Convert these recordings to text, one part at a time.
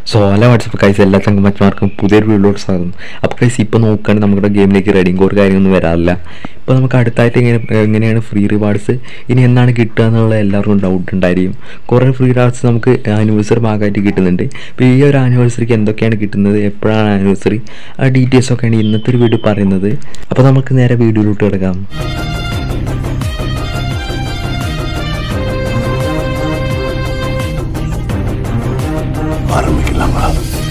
so അല്ല WhatsApp കൈസ് എല്ലാ ചങ്കമാർക്കും പുതിയൊരു വീഡിയോട് സ്വാഗതം അപ്പോൾ കൈസ് ഇപ്പോൾ നോക്കുകയാണെങ്കിൽ നമ്മുടെ ഗെയിമിലേക്ക് റെഡിങ് കോഡ് കാര്യമൊന്നും വരാറില്ല ഇപ്പോൾ നമുക്ക് അടുത്തായിട്ട് എങ്ങനെ എങ്ങനെയാണ് ഫ്രീ റിവാർഡ്സ് ഇനി എന്നാണ് കിട്ടുക എന്നുള്ള എല്ലാവർക്കും ഡൗട്ട് ഉണ്ടായിരിക്കും കുറേ ഫ്രീ റിവാർഡ്സ് നമുക്ക് ആനിവേഴ്സറി ഭാഗമായിട്ട് കിട്ടുന്നുണ്ട് ഇപ്പോൾ ഈ ഒരു ആനിവേഴ്സറിക്ക് എന്തൊക്കെയാണ് കിട്ടുന്നത് എപ്പോഴാണ് ആനിവേഴ്സറി ആ ഡീറ്റെയിൽസ് ഒക്കെയാണ് ഇന്നത്തെ ഒരു വീഡിയോ പറയുന്നത് അപ്പോൾ നമുക്ക് നേരെ വീഡിയോയിലോട്ട് കിടക്കാം ஆரம்பிக்கலாமா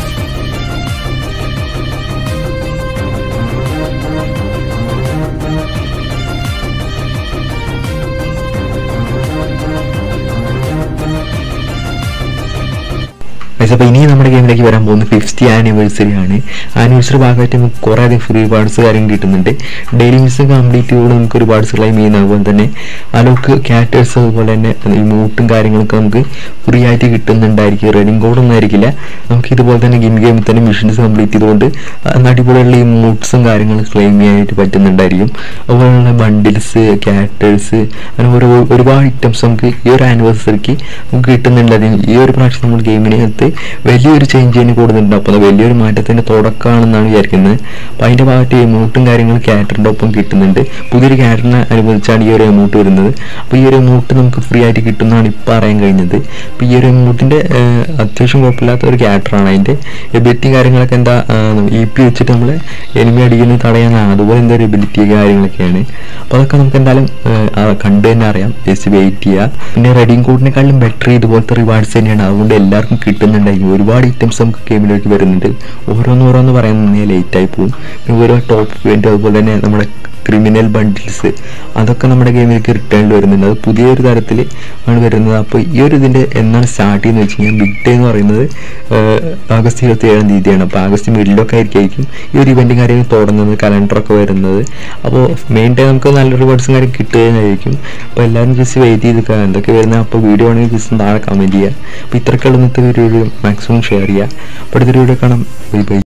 ഗൈസ് അപ്പോൾ ഇനി നമ്മുടെ ഗെയിമിലേക്ക് വരാൻ പോകുന്നത് ഫിഫ്റ്റി ആനിവേഴ്സറി ആണ് ആനിവേഴ്സറി ഭാഗമായിട്ട് നമുക്ക് കുറേ അധികം ഫ്രീ റിവാർഡ്സ് കാര്യം കിട്ടുന്നുണ്ട് ഡെയിലി മിസ് കംപ്ലീറ്റ് ചെയ്തുകൊണ്ട് നമുക്ക് റിവാർഡ്സ് ക്ലൈം ചെയ്യുന്ന അതുപോലെ തന്നെ അലോക്ക് ക്യാറ്റേഴ്സ് അതുപോലെ തന്നെ ഈ മൂട്ടും കാര്യങ്ങളൊക്കെ നമുക്ക് ഫ്രീ ആയിട്ട് കിട്ടുന്നുണ്ടായിരിക്കും റെഡിങ് കോഡൊന്നും ആയിരിക്കില്ല നമുക്ക് ഇതുപോലെ തന്നെ ഗെയിം ഗെയിമിൽ തന്നെ മിഷൻസ് കംപ്ലീറ്റ് ചെയ്തുകൊണ്ട് അന്ന് അടിപൊളിയുള്ള ഈ മൂട്ട്സും കാര്യങ്ങളും ക്ലെയിം ചെയ്യാനായിട്ട് പറ്റുന്നുണ്ടായിരിക്കും അതുപോലെ തന്നെ ബണ്ടിൽസ് ക്യാറ്റേഴ്സ് അങ്ങനെ ഓരോ ഒരുപാട് ഐറ്റംസ് നമുക്ക് ഈ ഒരു ആനിവേഴ്സറിക്ക് നമുക്ക് കിട്ടുന്നുണ്ടായിരിക്കും ഈ ഒരു പ്രാവശ്യം നമ്മൾ ഗെയിമിനകത്ത് വലിയൊരു ചേഞ്ച് തന്നെ കൂടുന്നുണ്ട് അപ്പോൾ അത് വലിയൊരു മാറ്റത്തിൻ്റെ തുടക്കമാണെന്നാണ് വിചാരിക്കുന്നത് അപ്പോൾ അതിൻ്റെ ഭാഗത്ത് എമൗണ്ടും കാര്യങ്ങളും ക്യാറ്ററിൻ്റെ ഒപ്പം കിട്ടുന്നുണ്ട് പുതിയൊരു ക്യാറ്ററിനെ അനുബന്ധിച്ചാണ് ഈ ഒരു എമൗണ്ട് വരുന്നത് അപ്പോൾ ഈ ഒരു എമൗണ്ട് നമുക്ക് ഫ്രീ ആയിട്ട് കിട്ടുന്നതാണ് ഇപ്പോൾ അറിയാൻ കഴിഞ്ഞത് അപ്പോൾ ഈ ഒരു എമൗണ്ടിൻ്റെ അത്യാവശ്യം കുഴപ്പമില്ലാത്ത ഒരു ക്യാറ്ററാണ് അതിൻ്റെ എബിലിറ്റി കാര്യങ്ങളൊക്കെ എന്താ ഇ പി വെച്ചിട്ട് നമ്മൾ എനിമി അടിക്കുന്നത് തടയാനാണ് അതുപോലെ എന്താ ഒരു എബിലിറ്റി കാര്യങ്ങളൊക്കെയാണ് അപ്പോൾ അതൊക്കെ നമുക്ക് എന്തായാലും ആ, കണ്ടു തന്നെ അറിയാം ജസ്റ്റ് വെയിറ്റ് ചെയ്യുക പിന്നെ റെഡിങ് കോഡിനെക്കാളും ബെറ്റർ ഇതുപോലത്തെ റിവാർഡ്സ് തന്നെയാണ് അതുകൊണ്ട് എല്ലാവർക്കും കിട്ടുന്നുണ്ടായിരിക്കും ഒരുപാട് ഐറ്റംസ് നമുക്ക് ഗെയിമിലേക്ക് വരുന്നുണ്ട് ഓരോന്ന് ഓരോന്ന് പറയാൻ നിന്നേ ലേറ്റ് ആയി പോകും പിന്നെ ഓരോ ടോപ്പ് ഇവൻറ്റ് അതുപോലെ തന്നെ നമ്മുടെ ക്രിമിനൽ ബണ്ടിൽസ് അതൊക്കെ നമ്മുടെ ഗെയിമിലേക്ക് റിട്ടേണിൽ വരുന്നുണ്ട് അത് പുതിയൊരു തരത്തിൽ ആണ് വരുന്നത് അപ്പോൾ ഈ ഒരു ഇതിൻ്റെ എന്നാണ് സ്റ്റാർട്ട് ചെയ്യുന്നത് വെച്ച് കഴിഞ്ഞാൽ ബിഗ് ഡേ എന്ന് പറയുന്നത് ആഹ്, ആഗസ്റ്റ് ഇരുപത്തി ഏഴാം തീയതിയാണ് അപ്പോൾ ആഗസ്റ്റ് മിഡിലൊക്കെ ആയിരിക്കും ഈ ഒരു ഇവൻറ്റും കാര്യങ്ങൾ തുടങ്ങുന്നത് കലണ്ടറൊക്കെ വരുന്നത് അപ്പോൾ മെയിൻ ഡേ നമുക്ക് നല്ല റിവാർഡ്സും കാര്യം കിട്ടുകയായിരിക്കും അപ്പോൾ എല്ലാവരും ജസ്റ്റ് വെയിറ്റ് ചെയ്ത് നിൽക്കുക എന്തൊക്കെ വരുന്നത് അപ്പോൾ വീഡിയോ ആണെങ്കിൽ ജസ്റ്റ് താഴെ കമൻറ്റ് ചെയ്യുക അപ്പോൾ ഇത്രയ്ക്കുള്ള ഇന്നത്തെ വീഡിയോ മാക്സിമം ഷെയർ ചെയ്യുക അപ്പോൾ അടുത്തൊരു വീഡിയോ കാണാം ബൈ ബൈ